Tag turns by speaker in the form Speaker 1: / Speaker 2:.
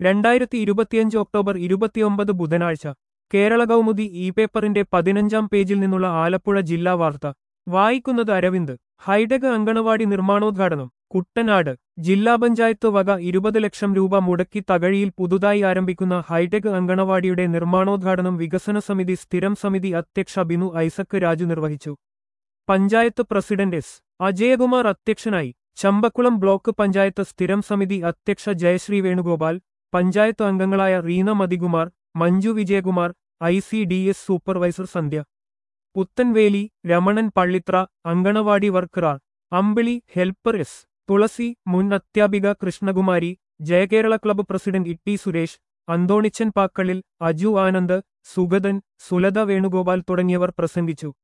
Speaker 1: രണ്ടായിരത്തി ഇരുപത്തിയഞ്ച് ഒക്ടോബർ ഇരുപത്തിയൊമ്പത് ബുധനാഴ്ച കേരള കൗമുദി ഇ പേപ്പറിന്റെ പതിനഞ്ചാം പേജിൽ നിന്നുള്ള ആലപ്പുഴ ജില്ലാ വാർത്ത വായിക്കുന്നത് അരവിന്ദ് ഹൈടെക് അങ്കണവാടി നിർമ്മാണോദ്ഘാടനം കുട്ടനാട് ജില്ലാ പഞ്ചായത്ത് വക ഇരുപത് ലക്ഷം രൂപ മുടക്കി തകഴിയിൽ പുതുതായി ആരംഭിക്കുന്ന ഹൈടെക് അങ്കണവാടിയുടെ നിർമ്മാണോദ്ഘാടനം വികസന സമിതി സ്ഥിരം സമിതി അധ്യക്ഷ ബിനു ഐസക് രാജു നിർവഹിച്ചു പഞ്ചായത്ത് പ്രസിഡന്റ് എസ് അജയകുമാർ അധ്യക്ഷനായി ചമ്പക്കുളം ബ്ലോക്ക് പഞ്ചായത്ത് സ്ഥിരം സമിതി അധ്യക്ഷ ജയശ്രീ വേണുഗോപാൽ പഞ്ചായത്ത് അംഗങ്ങളായ Reena Mathikumar Manju Vijayakumar I C D S supervisor Sandhya Puthenveli Ramanan Pallithra anganwadi വർക്കറാർ അമ്പിളി ഹെൽപ്പർ എസ് തുളസി മുൻ അധ്യാപിക കൃഷ്ണകുമാരി ജയകേരള ക്ലബ്ബ് പ്രസിഡന്റ് ഇട്ടി സുരേഷ് അന്തോണിച്ചൻ പാക്കളിൽ അജു ആനന്ദ് സുഗതൻ സുലത വേണുഗോപാൽ തുടങ്ങിയവർ പ്രസംഗിച്ചു